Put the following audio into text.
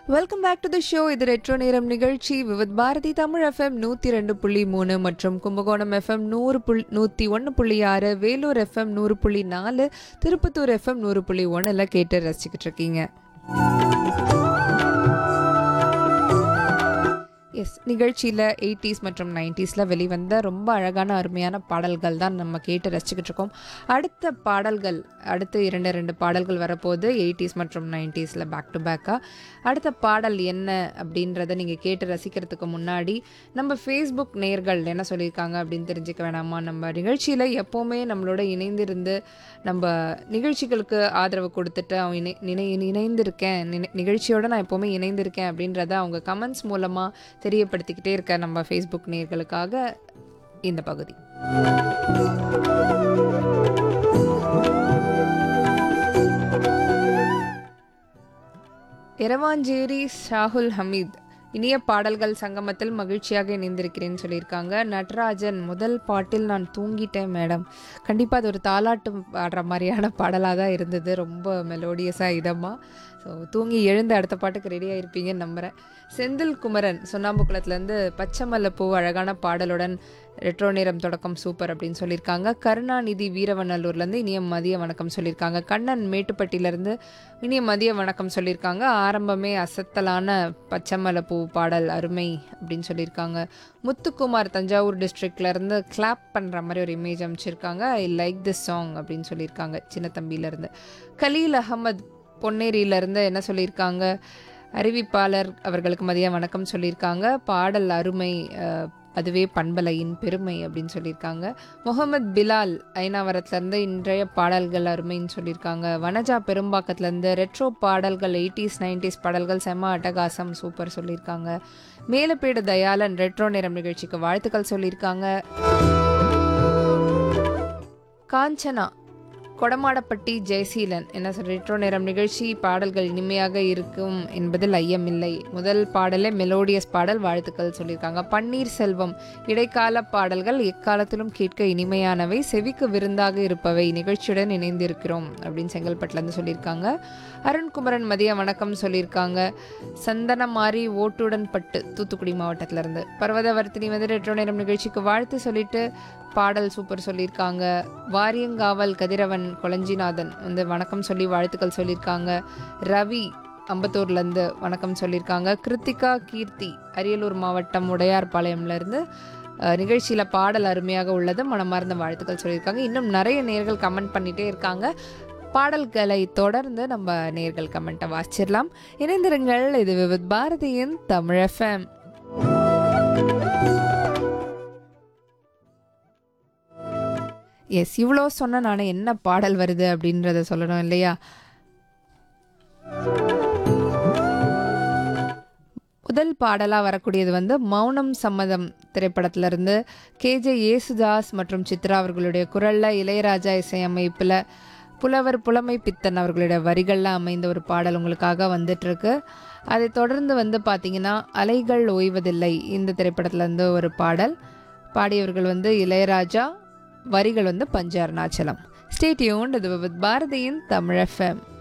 welcome back to the show இது retro நேரம் நிகழ்ச்சி விவித் பாரதி தமிழ் எஃப்எம் நூற்றி ரெண்டு புள்ளி மூணு மற்றும் கும்பகோணம் எஃப்எம் நூறு புள் நூற்றி ஒன்று புள்ளி ஆறு வேலூர் எஃப்எம் நூறு புள்ளி நாலு திருப்பத்தூர் எஃப்எம் நூறு புள்ளி ஒன்றில் கேட்டு ரசிச்சுக்கிட்டு இருக்கீங்க எஸ் நிகழ்ச்சியில் எயிட்டிஸ் மற்றும் நைன்டிஸில் வெளிவந்த ரொம்ப அழகான அருமையான பாடல்கள் தான் நம்ம கேட்டு ரசிச்சுக்கிட்டு இருக்கோம் அடுத்த பாடல்கள் அடுத்து இரண்டு ரெண்டு பாடல்கள் வரப்போகுது எயிட்டிஸ் மற்றும் நைன்டிஸில் பேக் டு பேக்காக அடுத்த பாடல் என்ன அப்படின்றத நீங்கள் கேட்டு ரசிக்கிறதுக்கு முன்னாடி நம்ம ஃபேஸ்புக் நேர்கள் என்ன சொல்லியிருக்காங்க அப்படின்னு தெரிஞ்சுக்க வேணாமா நம்ம நிகழ்ச்சியில் எப்போவுமே நம்மளோட இணைந்திருந்து நம்ம நிகழ்ச்சிகளுக்கு ஆதரவு கொடுத்துட்டு அவன் இணை நினை இணைந்திருக்கேன் நினை நிகழ்ச்சியோட நான் எப்போவுமே இணைந்திருக்கேன் அப்படின்றத அவங்க கமெண்ட்ஸ் மூலமாக தெரியப்படுத்திக்கிட்டே இருக்க நம்ம ஃபேஸ்புக் நேர்களுக்காக இந்த பகுதி எரவாஞ்சேரி ஷாகுல் ஹமீத் இனிய பாடல்கள் சங்கமத்தில் மகிழ்ச்சியாக இணைந்திருக்கிறேன்னு சொல்லியிருக்காங்க நடராஜன் முதல் பாட்டில் நான் தூங்கிட்டேன் மேடம் கண்டிப்பாக அது ஒரு தாலாட்டு பாடுற மாதிரியான பாடலாக தான் இருந்தது ரொம்ப மெலோடியஸாக இதமாக ஸோ தூங்கி எழுந்து அடுத்த பாட்டுக்கு ரெடியாக இருப்பீங்கன்னு நம்புகிறேன் செந்தில் குமரன் சுண்ணாம்புக்குளத்துலேருந்து பச்சை மல்லைப்பூ அழகான பாடலுடன் ரெட்ரோ நேரம் தொடக்கம் சூப்பர் அப்படின்னு சொல்லியிருக்காங்க கருணாநிதி வீரவநல்லூர்லேருந்து இனிய மதிய வணக்கம் சொல்லியிருக்காங்க கண்ணன் மேட்டுப்பட்டியிலேருந்து இனிய மதிய வணக்கம் சொல்லியிருக்காங்க ஆரம்பமே அசத்தலான பச்சைமலைப்பூ பாடல் அருமை அப்படின்னு சொல்லியிருக்காங்க முத்துக்குமார் தஞ்சாவூர் டிஸ்ட்ரிக்ட்லேருந்து கிளாப் பண்ணுற மாதிரி ஒரு இமேஜ் அமைச்சிருக்காங்க ஐ லைக் திஸ் சாங் அப்படின்னு சொல்லியிருக்காங்க சின்ன தம்பியிலேருந்து கலீல் அகமது பொன்னேரியிலேருந்து என்ன சொல்லியிருக்காங்க அறிவிப்பாளர் அவர்களுக்கு மதிய வணக்கம் சொல்லியிருக்காங்க பாடல் அருமை அஹ், அதுவே பண்பலையின் பெருமை அப்படின்னு சொல்லியிருக்காங்க முகமது பிலால் ஐநாவரத்துலேருந்து இன்றைய பாடல்கள் அருமைன்னு சொல்லியிருக்காங்க வனஜா பெரும்பாக்கத்துலேருந்து ரெட்ரோ பாடல்கள் எயிட்டிஸ் நைன்டிஸ் பாடல்கள் செம்ம அட்டகாசம் சூப்பர் சொல்லியிருக்காங்க மேலப்பேடு தயாளன் ரெட்ரோ நேரம் நிகழ்ச்சிக்கு வாழ்த்துக்கள் சொல்லியிருக்காங்க காஞ்சனா கொடமாடப்பட்டி ஜெயசீலன் என்ன சொல் ரெட்ரோ நேரம் நிகழ்ச்சி பாடல்கள் இனிமையாக இருக்கும் என்பதில் ஐயமில்லை முதல் பாடலே மெலோடியஸ் பாடல் வாழ்த்துக்கள் சொல்லியிருக்காங்க பன்னீர் செல்வம் இடைக்கால பாடல்கள் எக்காலத்திலும் கேட்க இனிமையானவை செவிக்கு விருந்தாக இருப்பவை நிகழ்ச்சியுடன் இணைந்திருக்கிறோம் அப்படின்னு செங்கல்பட்டுலேருந்து சொல்லியிருக்காங்க அருண்குமரன் மதிய வணக்கம் சொல்லியிருக்காங்க சந்தனமாரி ஓட்டுடன் பட்டு தூத்துக்குடி மாவட்டத்திலேருந்து பர்வதவர்த்தினி வந்து ரெட்ரோ நேரம் நிகழ்ச்சிக்கு வாழ்த்து சொல்லிட்டு பாடல் சூப்பர் சொல்லியிருக்காங்க வாரியங்காவல் கதிரவன் கொளஞ்சிநாதன் வந்து வணக்கம் சொல்லி வாழ்த்துக்கள் சொல்லியிருக்காங்க ரவி அம்பத்தூர்லேருந்து வணக்கம் சொல்லியிருக்காங்க கிருத்திகா கீர்த்தி அரியலூர் மாவட்டம் உடையார்பாளையம்லேருந்து நிகழ்ச்சியில் பாடல் அருமையாக உள்ளது மனமார்ந்த வாழ்த்துக்கள் சொல்லியிருக்காங்க இன்னும் நிறைய நேர்கள் கமெண்ட் பண்ணிகிட்டே இருக்காங்க பாடல்களை தொடர்ந்து நம்ம நேர்கள் கமெண்ட்டை வாசிச்சிடலாம் இணைந்திருங்கள் இது விவித் பாரதியின் தமிழ் எஃப்எம் எஸ் இவ்வளோ சொன்ன நான் என்ன பாடல் வருது அப்படின்றத சொல்லணும் இல்லையா முதல் பாடலாக வரக்கூடியது வந்து மௌனம் சம்மதம் திரைப்படத்திலிருந்து கேஜே ஏசுதாஸ் மற்றும் சித்ரா அவர்களுடைய குரலில் இளையராஜா இசையமைப்பில் புலவர் புலமை பித்தன் அவர்களுடைய வரிகளில் அமைந்த ஒரு பாடல் உங்களுக்காக வந்துட்டுருக்கு அதை தொடர்ந்து வந்து பார்த்தீங்கன்னா அலைகள் ஓய்வதில்லை இந்த திரைப்படத்துலேருந்து ஒரு பாடல் பாடியவர்கள் வந்து இளையராஜா வரிகள் வந்து பஞ்ச அருணாச்சலம் ஸ்டேட்யூன் இது வித் பாரதியின் தமிழ் எஃப்எம்